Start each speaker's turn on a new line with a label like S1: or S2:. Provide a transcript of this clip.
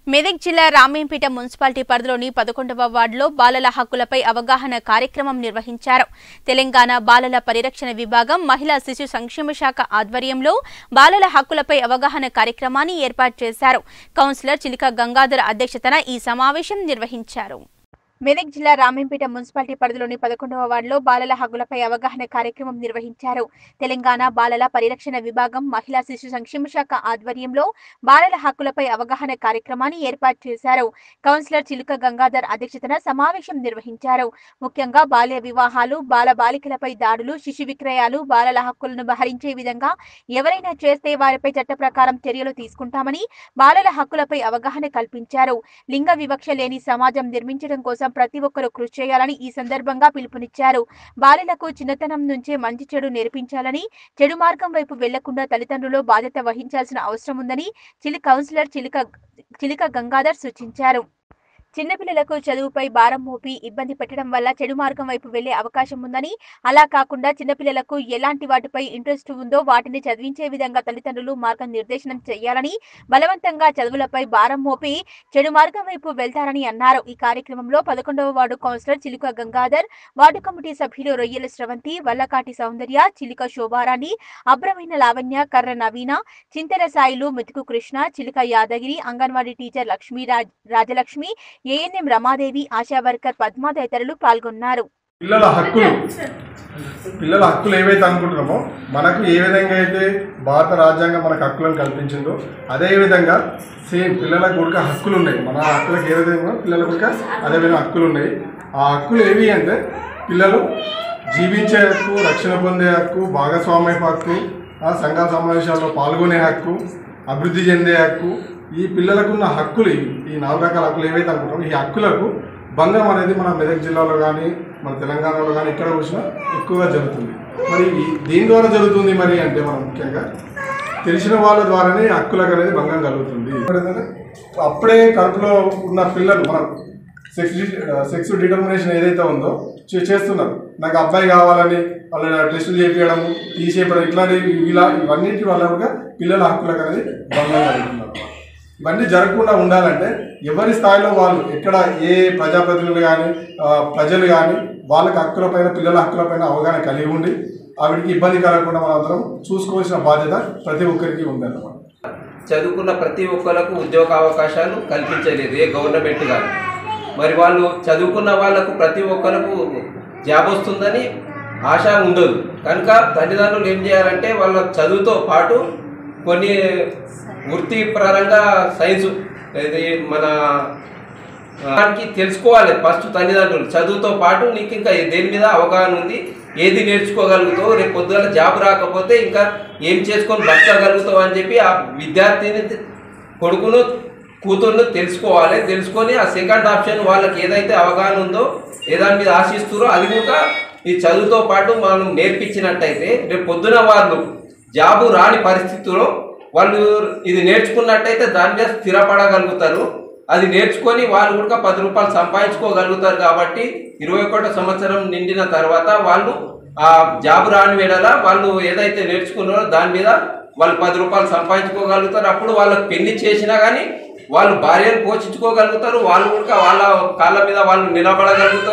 S1: మెదక్ జిల్లా రామేంపేట మున్సిపాలిటీ పరిధిలోని పదకొండవ వార్డులో బాలల హక్కులపై అవగాహన కార్యక్రమం నిర్వహించారు తెలంగాణ బాలల పరిరక్షణ విభాగం మహిళా శిశు సంక్షేమ శాఖ ఆధ్వర్యంలో బాలల హక్కులపై అవగాహన కార్యక్రమాన్ని ఏర్పాటు చేశారు కౌన్సిలర్ చిలిక గంగాధర్ అధ్యక్షతన ఈ సమావేశం నిర్వహించారు మెదక్ జిల్లా రామేంపేట మున్సిపాలిటీ పరిధిలోని పదకొండవ వార్డులో బాలల హక్కులపై అవగాహన కార్యక్రమం నిర్వహించారు తెలంగాణ బాలల పరిరక్షణ విభాగం మహిళా శిశు సంక్షేమ శాఖ ఆధ్వర్యంలో బాలల హక్కులపై అవగాహన కార్యక్రమాన్ని ఏర్పాటు చేశారు కౌన్సిలర్ చిలుక గంగాధర్ అధ్యక్షతన సమావేశం నిర్వహించారు ముఖ్యంగా బాల్య వివాహాలు బాల బాలికలపై దాడులు శిశు విక్రయాలు బాలల హక్కులను బహరించే విధంగా ఎవరైనా చేస్తే వారిపై చట్ట ప్రకారం చర్యలు తీసుకుంటామని బాలల హక్కులపై అవగాహన కల్పించారు లింగ వివక్ష లేని సమాజం నిర్మించడం కోసం ప్రతి ఒక్కరూ కృషి చేయాలని ఈ సందర్భంగా పిలుపునిచ్చారు బాలలకు చిన్నతనం నుంచే మంచి చెడు నేర్పించాలని చెడు మార్గం వైపు వెళ్లకుండా తల్లిదండ్రులు బాధ్యత వహించాల్సిన అవసరం ఉందని చిలి కౌన్సిలర్ చిలిక చిలిక గంగాధర్ సూచించారు చిన్నపిల్లలకు చదువుపై భారం మోపి ఇబ్బంది పెట్టడం వల్ల చెడు మార్గం వైపు వెళ్లే అవకాశం ఉందని అలా కాకుండా చిన్నపిల్లలకు ఎలాంటి వాటిపై ఇంట్రెస్ట్ ఉందో వాటిని చదివించే విధంగా తల్లిదండ్రులు మార్గం నిర్దేశనం చేయాలని బలవంతంగా చదువులపై భారం మోపి చెడు మార్గం వైపు వెళ్తారని అన్నారు ఈ కార్యక్రమంలో పదకొండవ వార్డు కౌన్సిలర్ చిలుక గంగాధర్ వార్డు కమిటీ సభ్యులు రొయ్యల స్రవంతి వల్లకాటి సౌందర్య చిలుక శోభారాణి అబ్రమైన లావణ్య కర్ర నవీన చింతల Sailu Methuku Krishna Chiluka Yadagiri anganwadi teacher Lakshmi Raj Rajalakshmi ANM Ramadevi Asha worker Padma తదితరులు పాల్గొన్నారు
S2: పిల్లల హక్కులు పిల్లల హక్కులు ఏవైతే అనుకుంటున్నామో మనకు ఏ విధంగా అయితే భారత రాజ్యాంగం మనకు హక్కులను కల్పించిందో అదే విధంగా సేమ్ పిల్లలకు కూడా హక్కులు ఉన్నాయి మన హక్కులకు ఏ విధంగా పిల్లలకు కూడా అదే విధంగా హక్కులు ఉన్నాయి ఆ హక్కులు ఏవి అంటే పిల్లలు జీవించే హక్కు రక్షణ పొందే హక్కు భాగస్వామ్య హక్కు ఆ సంఘ సమావేశాల్లో పాల్గొనే హక్కు అభివృద్ధి చెందే హక్కు ఈ పిల్లలకున్న హక్కులు ఇవి ఈ నాలుగు రకాల హక్కులు ఏవైతే అనుకుంటామో ఈ హక్కులకు భంగం అనేది మన మెదక్ జిల్లాలో కానీ మన తెలంగాణలో కానీ ఎక్కడ చూసినా ఎక్కువగా జరుగుతుంది మరి ఈ- దేని ద్వారా జరుగుతుంది మరి అంటే మనం ముఖ్యంగా తెలిసిన వాళ్ళ ద్వారానే హక్కులకు అనేది భంగం కలుగుతుంది ఇప్పుడు ఏంటంటే అప్పుడే కడుపులో ఉన్న పిల్లలు మనం సెక్స్ సెక్స్ డిటర్మినేషన్ ఏదైతే ఉందో చే- చేస్తున్నారు నాకు అబ్బాయి కావాలని వాళ్ళ టెస్టులు చేపించడం తీసేయడం ఇట్లాంటివి ఇలా ఇవన్నిటి వల్ల కూడా పిల్లల హక్కులకు అనేది భంగం కలుగుతున్నారు ఇవన్నీ జరగకుండా ఉండాలంటే ఎవరి స్థాయిలో వాళ్ళు ఎక్కడ ఏ ప్రజాప్రతినిధులు కానీ ప్రజలు కానీ వాళ్ళకి హక్కులపైన పిల్లల హక్కులపైన అవగాహన కలిగి ఉండి వాటికి ఇబ్బంది కలగకుండా మనం అందరం చూసుకోవాల్సిన బాధ్యత ప్రతి ఒక్కరికి ఉందన్నమాట
S3: చదువుకున్న ప్రతి ఒక్కరికి ఉద్యోగ అవకాశాలు కల్పించలేదు ఏ గవర్నమెంట్ కానీ మరి వాళ్ళు చదువుకున్న వాళ్ళకు ప్రతి ఒక్కరికి జాబ్ వస్తుందని ఆశ ఉండదు కనుక తల్లిదండ్రులు ఏం చేయాలంటే వాళ్ళ చదువుతో పాటు కొన్ని వృత్తిపరంగా సైన్సు ఇది మన దానికి తెలుసుకోవాలి ఫస్ట్ తల్లిదండ్రులు చదువుతో పాటు నీకు ఇంకా దేని మీద అవగాహన ఉంది ఏది నేర్చుకోగలుగుతావు రేపు పొద్దున జాబ్ రాకపోతే ఇంకా ఏం చేసుకొని బతకగలుగుతావు అని చెప్పి ఆ విద్యార్థిని కొడుకును కూతుర్ను తెలుసుకోవాలి తెలుసుకొని ఆ సెకండ్ ఆప్షన్ వాళ్ళకి ఏదైతే అవగాహన ఉందో ఏ దాని మీద ఆశిస్తారో అది కూడా ఈ చదువుతో పాటు మనం నేర్పించినట్టయితే రేపు పొద్దున వాళ్ళు జాబు రాని పరిస్థితుల్లో వాళ్ళు ఇది నేర్చుకున్నట్టయితే దాని మీద స్థిరపడగలుగుతారు అది నేర్చుకొని వాళ్ళు కూడా పది రూపాయలు సంపాదించుకోగలుగుతారు కాబట్టి ఇరవై ఒకటో సంవత్సరం నిండిన తర్వాత వాళ్ళు ఆ జాబ్ రాని వేళల వాళ్ళు ఏదైతే నేర్చుకున్నారో దాని మీద వాళ్ళు పది రూపాయలు సంపాదించుకోగలుగుతారు అప్పుడు వాళ్ళకి పెళ్లి చేసినా కానీ వాళ్ళు భార్యను పోషించుకోగలుగుతారు వాళ్ళు కూడా వాళ్ళ కాళ్ళ మీద వాళ్ళు నిలబడగలుగుతారు